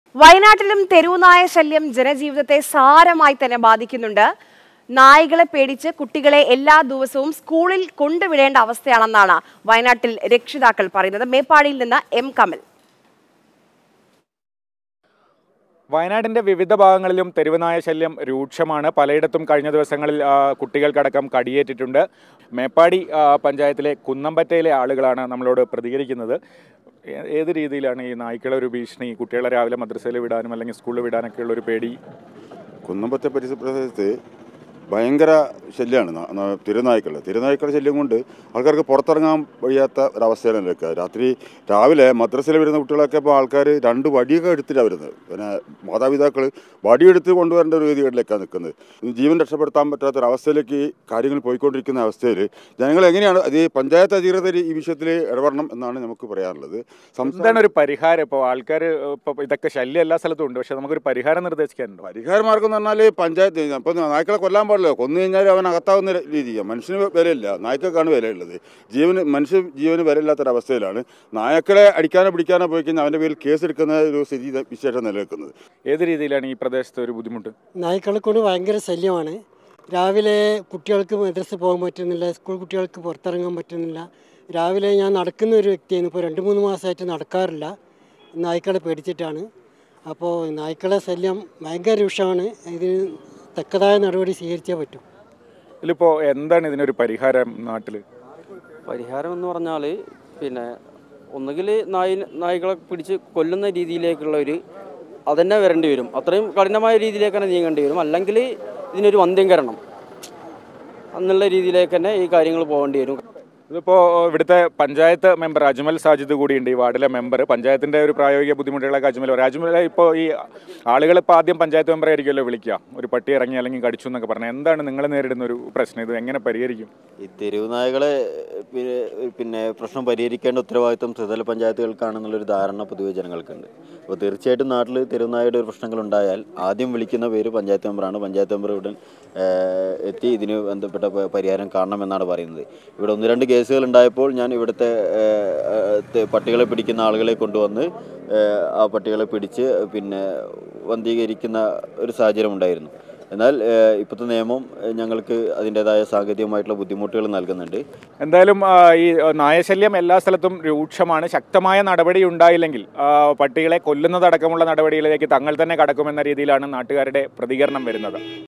വയനാട്ടിലും തെരുവുനായ ശല്യം ജനജീവിതത്തെ സാരമായി തന്നെ ബാധിക്കുന്നുണ്ട് നായ്കളെ പേടിച്ച് കുട്ടികളെ എല്ലാ ദിവസവും സ്കൂളിൽ കൊണ്ടുവിടേണ്ട അവസ്ഥയാണെന്നാണ് വയനാട്ടിൽ രക്ഷിതാക്കൾ പറയുന്നത് മേപ്പാടിയിൽ നിന്ന് എം കമൽ വയനാടിന്റെ വിവിധ ഭാഗങ്ങളിലും തെരുവുനായ ശല്യം രൂക്ഷമാണ് പലയിടത്തും കഴിഞ്ഞ ദിവസങ്ങളിൽ ആ, കുട്ടികൾക്കടക്കം കടിയേറ്റിട്ടുണ്ട് മേപ്പാടി ആ, പഞ്ചായത്തിലെ കുന്നമ്പറ്റയിലെ ആളുകളാണ് നമ്മളോട് പ്രതികരിക്കുന്നത് ഏ- ഏത് രീതിയിലാണ് ഈ നായ്ക്കളെ ഒരു ഭീഷണി കുട്ടികളെ രാവിലെ മദ്രസയിൽ വിടാനും അല്ലെങ്കിൽ സ്കൂളിൽ വിടാനൊക്കെ ഉള്ള ഒരു പേടി കുന്നമ്പത്തെ പരിസര പ്രദേശത്ത് ഭയങ്കര ശല്യമാണ് ന- ന- തിരുനായ്ക്കൾ തിരുനായ്ക്കളുടെ ശല്യം കൊണ്ട് ആൾക്കാർക്ക് പുറത്തിറങ്ങാൻ വയ്യാത്ത ഒരവസ്ഥയാണ് നിൽക്കുക രാത്രി രാവിലെ മദ്രസയിൽ വരുന്ന കുട്ടികളൊക്കെ ഇപ്പോൾ ആൾക്കാർ രണ്ട് വടിയൊക്കെ എടുത്തിട്ടാണ് വരുന്നത് പിന്നെ മാതാപിതാക്കൾ വടിയെടുത്ത് കൊണ്ടുവരേണ്ട ഒരു രീതികളിലേക്കാണ് നിൽക്കുന്നത് ജീവൻ രക്ഷപ്പെടുത്താൻ പറ്റാത്തൊരവസ്ഥയിലേക്ക് ഈ കാര്യങ്ങൾ പോയിക്കൊണ്ടിരിക്കുന്ന അവസ്ഥയിൽ ജനങ്ങൾ എങ്ങനെയാണ് അത് ഈ പഞ്ചായത്ത് അധികൃതർ ഈ വിഷയത്തിൽ ഇടപെടണം എന്നാണ് നമുക്ക് പറയാനുള്ളത് സംസ്ഥാന എന്താണ് ഒരു പരിഹാരം ഇപ്പോൾ ആൾക്കാർ ഇപ്പോൾ ഇതൊക്കെ ശല്യം എല്ലാ സ്ഥലത്തും ഉണ്ട് പക്ഷെ നമുക്കൊരു പരിഹാരം നിർദ്ദേശിക്കാനുണ്ടോ പരിഹാര മാർഗം എന്ന് പറഞ്ഞാൽ പഞ്ചായത്ത് ഇപ്പം നായ്ക്കളെ കൊല്ലാൻ പാടില്ല കൊന്നു കഴിഞ്ഞാൽ അവൻ അകത്താവുന്ന രീതിയാണ് മനുഷ്യന് വിലയില്ല നായ്ക്കൾക്കാണ് വിലയുള്ളത് ജീവന് മനുഷ്യ ജീവന് വിലയില്ലാത്തൊരവസ്ഥയിലാണ് നായക്കളെ അടിക്കാനോ പിടിക്കാനോ പോയി കഴിഞ്ഞാൽ അവൻ്റെ പേരിൽ കേസ് എടുക്കുന്ന ഒരു സ്ഥിതി വിശേഷം നിലനിൽക്കുന്നത് ഏത് രീതിയിലാണ് ഈ പ്രദേശത്തെ ഒരു ബുദ്ധിമുട്ട് നായ്ക്കളെ കൊണ്ട് ഭയങ്കര ശല്യമാണ് രാവിലെ കുട്ടികൾക്ക് മദ്രസ പോകാൻ പറ്റുന്നില്ല സ്കൂൾ കുട്ടികൾക്ക് പുറത്തിറങ്ങാൻ പറ്റുന്നില്ല രാവിലെ ഞാൻ നടക്കുന്ന ഒരു വ്യക്തിയാണ് ഇപ്പോൾ രണ്ട് മൂന്ന് മാസമായിട്ട് നടക്കാറില്ല നായ്ക്കളെ പേടിച്ചിട്ടാണ് അപ്പോൾ നായ്ക്കളെ ശല്യം ഭയങ്കര രൂക്ഷമാണ് ഇതിന് തക്കതായ നടപടി സ്വീകരിച്ചേ പറ്റൂ ഇതിലിപ്പോൾ എന്താണ് ഇതിനൊരു പരിഹാരം നാട്ടിൽ പരിഹാരം എന്ന് പറഞ്ഞാൽ പിന്നെ ഒന്നുകിൽ നായി നായ്ക്കളെ പിടിച്ച് കൊല്ലുന്ന രീതിയിലേക്കുള്ള ഒരു അതന്നെ വരേണ്ടി വരും അത്രയും കഠിനമായ രീതിയിലേക്ക് തന്നെ നീങ്ങേണ്ടി വരും അല്ലെങ്കിൽ ഇതിനൊരു വന്ധ്യംകരണം എന്നുള്ള രീതിയിലേക്ക് തന്നെ ഈ കാര്യങ്ങൾ പോകേണ്ടി വരും ഇതിപ്പോൾ ഇവിടുത്തെ പഞ്ചായത്ത് മെമ്പർ അജ്മൽ സാജിദ് കൂടിയുണ്ട് ഈ വാർഡിലെ മെമ്പർ പഞ്ചായത്തിന്റെ ഒരു പ്രായോഗിക ബുദ്ധിമുട്ടുകളൊക്കെ അജ്മൽ പറയും അജ്മൽ ഇപ്പോൾ ഈ ആളുകൾ ഇപ്പോൾ ആദ്യം പഞ്ചായത്ത് മെമ്പറെ ആയിരിക്കുമല്ലോ വിളിക്കുക ഒരു പട്ടി ഇറങ്ങി അല്ലെങ്കിൽ കടിച്ചു എന്നൊക്കെ പറഞ്ഞാൽ എന്താണ് നിങ്ങൾ നേരിടുന്ന ഒരു പ്രശ്നം ഇത് എങ്ങനെ പരിഹരിക്കും ഈ തെരുവ് നായകളെ പിന്നെ പിന്നെ പ്രശ്നം പരിഹരിക്കേണ്ട ഉത്തരവാദിത്വം ത്രിതല പഞ്ചായത്തുകൾക്കാണെന്നുള്ളൊരു ധാരണ പൊതുവെ ജനങ്ങൾക്കുണ്ട് അപ്പോൾ തീർച്ചയായിട്ടും നാട്ടിൽ തെരുവ് നായയുടെ ഒരു പ്രശ്നങ്ങൾ ഉണ്ടായാൽ ആദ്യം വിളിക്കുന്ന പേര് പഞ്ചായത്ത് മെമ്പറാണ് പഞ്ചായത്ത് മെമ്പർ ഉടൻ ഏഹ്, എത്തി ഇതിന് ബന്ധപ്പെട്ട പ- പരിഹാരം കാണണമെന്നാണ് പറയുന്നത് ഇവിടെ ഒന്ന് രണ്ട് കേസുകൾ ഉണ്ടായപ്പോൾ ഞാൻ ഇവിടുത്തെ ഏഹ്, ഏഹ്, തെ- പട്ടികളെ പിടിക്കുന്ന ആളുകളെ കൊണ്ടുവന്ന് ഏഹ്, ആ പട്ടികളെ പിടിച്ച് പിന്നെ വന്ധീകരിക്കുന്ന ഒരു സാഹചര്യം ഉണ്ടായിരുന്നു എന്നാൽ ഏഹ്, ഇപ്പോഴത്തെ നിയമം ഏഹ്, ഞങ്ങൾക്ക് അതിൻ്റെതായ സാങ്കേതികമായിട്ടുള്ള ബുദ്ധിമുട്ടുകൾ നൽകുന്നുണ്ട് എന്തായാലും ആ, ഈ ആ, നായശല്യം എല്ലാ സ്ഥലത്തും രൂക്ഷമാണ് ശക്തമായ നടപടി ഉണ്ടായില്ലെങ്കിൽ ആ, പട്ടികളെ കൊല്ലുന്നതടക്കമുള്ള നടപടികളിലേക്ക് തങ്ങൾ തന്നെ കടക്കുമെന്ന രീതിയിലാണ് നാട്ടുകാരുടെ പ്രതികരണം വരുന്നത്